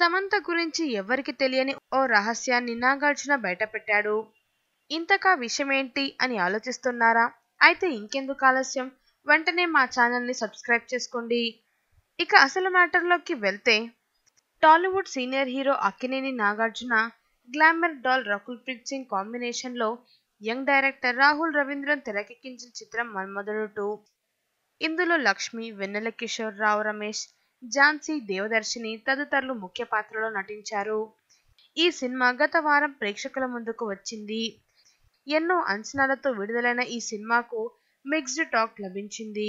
సమంత గురించి ఎవరికి తెలియని ఓ రహస్యాన్ని నాగార్జున బయటపెట్టాడు ఇంతకా విషయమేంటి అని ఆలోచిస్తున్నారా అయితే ఇంకెందుకు ఆలస్యం వెంటనే మా ఛానల్ని సబ్స్క్రైబ్ చేసుకోండి ఇక అసలు మ్యాటర్లోకి వెళ్తే Tollywood senior hero Akkineni Nagarjuna glamour doll Rakul Preet Singh కాంబినేషన్లో యంగ్ డైరెక్టర్ రాహుల్ రవీంద్రన్ తెరకెక్కించిన చిత్రం మన్మధుడు టూ ఇందులో లక్ష్మి వెన్నెల కిషోర్ రావు రమేష్ ఝాన్సీ దేవదర్శిని తదితరులు ముఖ్య పాత్రలో నటించారు ఈ సినిమా గత వారం ప్రేక్షకుల ముందుకు వచ్చింది ఎన్నో అంచనాలతో విడుదలైన ఈ సినిమాకు మిక్స్డ్ టాక్ లభించింది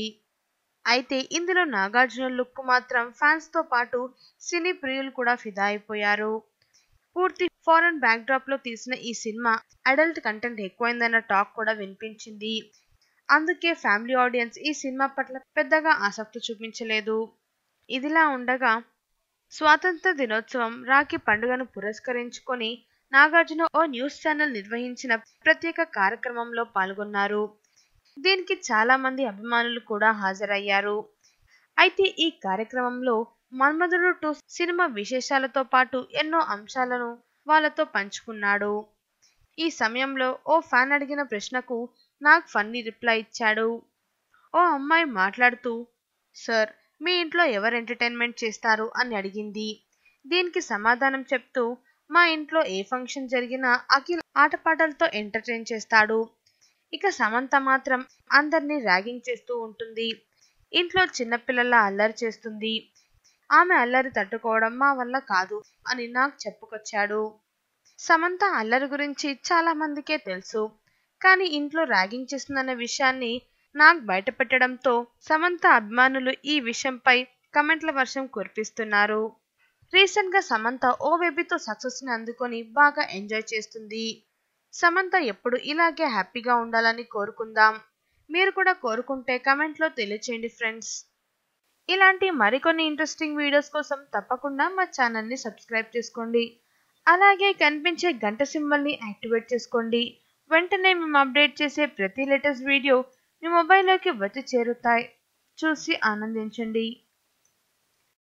అయితే ఇందులో నాగార్జున లుక్ మాత్రం ఫ్యాన్స్ తో పాటు సినీ ప్రియులు కూడా ఫిదా అయిపోయారు పూర్తి ఫారెన్ బ్యాక్డ్రాప్ లో తీసిన ఈ సినిమా అడల్ట్ కంటెంట్ ఎక్కువైందన్న టాక్ కూడా వినిపించింది అందుకే ఫ్యామిలీ ఆడియన్స్ ఈ సినిమా పట్ల పెద్దగా ఆసక్తి చూపించలేదు ఇదిలా ఉండగా స్వాతంత్ర దినోత్సవం రాఖీ పండుగను పురస్కరించుకొని నాగార్జున ఓ న్యూస్ ఛానల్ నిర్వహించిన ప్రత్యేక కార్యక్రమంలో పాల్గొన్నారు దీనికి చాలా మంది అభిమానులు కూడా హాజరయ్యారు అయితే ఈ కార్యక్రమంలో మన్మధుడు టూ సినిమా విశేషాలతో పాటు ఎన్నో అంశాలను వాళ్ళతో పంచుకున్నాడు ఈ సమయంలో ఓ ఫ్యాన్ అడిగిన ప్రశ్నకు నాగ్ ఫన్నీ రిప్లై ఇచ్చాడు ఓ అమ్మాయి మాట్లాడుతూ సార్ మీ ఇంట్లో ఎవరు ఎంటర్టైన్మెంట్ చేస్తారు అని అడిగింది దీనికి సమాధానం చెప్తూ మా ఇంట్లో ఏ ఫంక్షన్ జరిగినా అఖిల్ ఆటపాటలతో ఎంటర్టైన్ చేస్తాడు ఇక సమంత మాత్రం అందరినీ ర్యాగింగ్ చేస్తూ ఉంటుంది ఇంట్లో చిన్నపిల్లల అల్లరి చేస్తుంది ఆమె అల్లరి తట్టుకోవడం మా వల్ల కాదు అని నాకు చెప్పుకొచ్చాడు సమంత అల్లరి గురించి చాలా మందికే తెలుసు కానీ ఇంట్లో ర్యాగింగ్ చేస్తుందన్న విషయాన్ని నాకు బయటపెట్టడంతో సమంత అభిమానులు ఈ విషయంపై కమెంట్ల వర్షం కురిపిస్తున్నారు రీసెంట్ గా సమంత ఓ బేబీతో సక్సెస్ ని అందుకొని బాగా ఎంజాయ్ చేస్తుంది సమంత ఎప్పుడు ఇలాగే హ్యాపీగా ఉండాలని కోరుకుందాం మీరు కూడా కోరుకుంటే కమెంట్లో తెలియచేయండి ఫ్రెండ్స్ ఇలాంటి మరికొన్ని ఇంట్రెస్టింగ్ వీడియోస్ కోసం తప్పకుండా మా ఛానల్ని సబ్స్క్రైబ్ చేసుకోండి అలాగే కనిపించే గంట సింబల్ని యాక్టివేట్ చేసుకోండి వెంటనే మేము అప్డేట్ చేసే ప్రతి లేటెస్ట్ వీడియో మీ మొబైల్లోకి వచ్చి చేరుతాయి చూసి ఆనందించండి